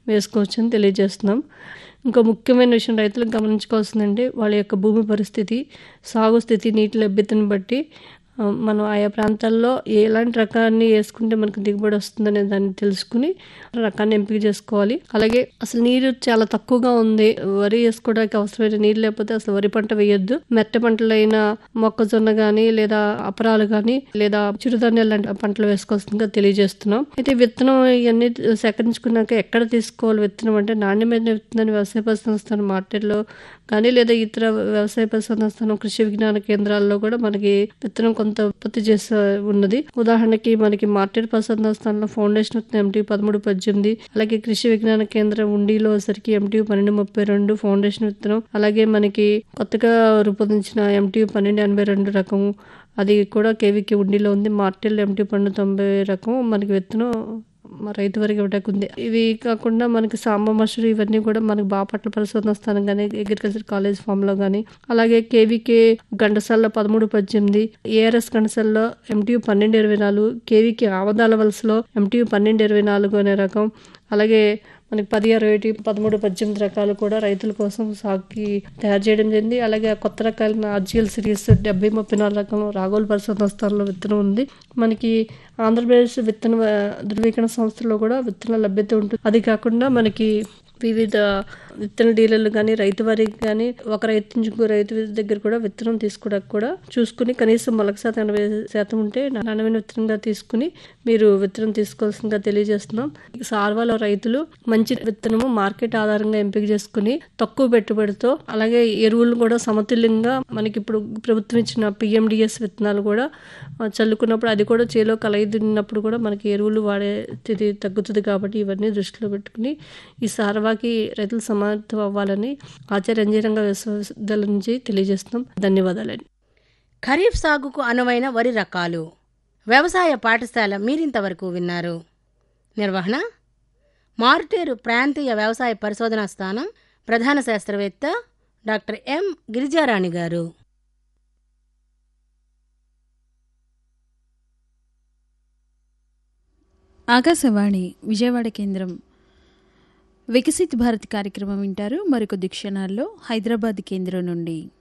వేసుకోవచ్చని తెలియజేస్తున్నాం ఇంకో ముఖ్యమైన విషయం రైతులకు గమనించుకోవాల్సిందంటే వాళ్ళ యొక్క భూమి పరిస్థితి సాగు స్థితి నీటి లభ్యతను బట్టి ఆ, మనం ఆయా ప్రాంతాల్లో ఎలాంటి రకాన్ని వేసుకుంటే మనకు దిగుబడి వస్తుందనే దాన్ని తెలుసుకుని రకాన్ని ఎంపిక చేసుకోవాలి అలాగే అసలు నీరు చాలా తక్కువగా ఉంది వరి వేసుకోవడానికి అవసరమైన నీరు లేకపోతే అసలు వరి పంట వేయొద్దు మెట్ట పంటలైన మొక్కజొన్న గానీ లేదా అపరాలు గానీ లేదా చిరుధాన్యాలు లాంటి పంటలు వేసుకోవాల్సిందిగా తెలియజేస్తున్నాం అయితే విత్తనం ఇవన్నీ సేకరించుకున్నాక ఎక్కడ తీసుకోవాలి విత్తనం అంటే నాణ్యమైన విత్తనాన్ని వ్యవసాయ పరిశోధన మార్కెట్లో కానీ లేదా ఇతర వ్యవసాయ పరిశోధన కృషి విజ్ఞాన కేంద్రాల్లో కూడా మనకి విత్తనం కొంత ఉత్పత్తి చేసే ఉన్నది ఉదాహరణకి మనకి మార్కెట్ పరిశోధన స్థానంలో ఫౌండేషన్ విత్తనం ఎంటీ పదమూడు పద్దెనిమిది అలాగే కృషి విజ్ఞాన కేంద్రం ఉండిలో సరికి ఎంటీ పన్నెండు ముప్పై రెండు ఫౌండేషన్ విత్తనం అలాగే మనకి కొత్తగా రూపొందించిన ఎంటీ పన్నెండు ఎనభై రెండు రకం అది కూడా కేవీకి ఉండిలో ఉంది మార్టెల్ ఎంటీ పన్నెండు తొంభై రకం మనకి విత్తనం మా రైతు వరకు ఇవ్వడానికి ఉంది ఇవి కాకుండా మనకి సాంబ మసూరి ఇవన్నీ కూడా మనకి బాపట్ల పరిశోధన స్థానం కానీ అగ్రికల్చర్ కాలేజ్ ఫామ్ లో కానీ అలాగే కేవీకే గంటసాల పదమూడు పద్దెనిమిది ఏఆర్ఎస్ గంటసాలలో ఎంటీయూ పన్నెండు ఇరవై నాలుగు కేవీకే ఆవదాల వలసలో ఎంటీయూ పన్నెండు ఇరవై నాలుగు అనే రకం అలాగే మనకి పది అరవై ఒకటి పదమూడు పద్దెనిమిది రకాలు కూడా రైతుల కోసం సాగుకి తయారు చేయడం జరిగింది అలాగే ఆ కొత్త రకాలైన ఆర్జిఎల్ సిరీస్ డెబ్బై ముప్పై నాలుగు రకం రాగోల్ పరిశోధన స్థానంలో విత్తనం ఉంది మనకి ఆంధ్రప్రదేశ్ విత్తన ఆ, ధృవీకరణ సంస్థలో కూడా విత్తన లభ్యత ఉంటుంది అది కాకుండా మనకి వివిధ విత్తన డీలర్లు కానీ రైతు వారికి కానీ ఒక రైతు నుంచి ఇంకో రైతు దగ్గర కూడా విత్తనం తీసుకోవడానికి కూడా చూసుకుని కనీసం మొలక శాతం ఎనభై శాతం ఉంటే నాణ్యమైన విత్తనంగా తీసుకుని మీరు విత్తనం తీసుకోవాల్సిందిగా తెలియజేస్తున్నాం సార్వాలో రైతులు మంచి విత్తనము మార్కెట్ ఆధారంగా ఎంపిక చేసుకుని తక్కువ పెట్టుబడితో అలాగే ఎరువులు కూడా సమతుల్యంగా మనకి ఇప్పుడు ప్రభుత్వం ఇచ్చిన పిఎండిఎస్ విత్తనాలు కూడా ఆ, చల్లుకున్నప్పుడు అది కూడా చేలో కలయిదిన్నప్పుడు కూడా మనకి ఎరువులు వాడే స్థితి తగ్గుతుంది కాబట్టి ఇవన్నీ దృష్టిలో పెట్టుకుని ఈ సార్వాకి రైతులు సమానత్వం అవ్వాలని ఆచార్య అంజీరంగ విశ్వవిద్యాలయం నుంచి తెలియజేస్తున్నాం ధన్యవాదాలండి ఖరీఫ్ సాగుకు అనువైన వరి రకాలు వ్యవసాయ పాఠశాల మీరింతవరకు విన్నారు నిర్వహణ మారుటేరు ప్రాంతీయ వ్యవసాయ పరిశోధనా స్థానం ప్రధాన శాస్త్రవేత్త డాక్టర్ ఎం గిరిజారాణి గారు ఆకాశవాణి విజయవాడ కేంద్రం వికసిత్ భారత్ కార్యక్రమం వింటారు మరికొద్ది క్షణాల్లో హైదరాబాద్ కేంద్రం నుండి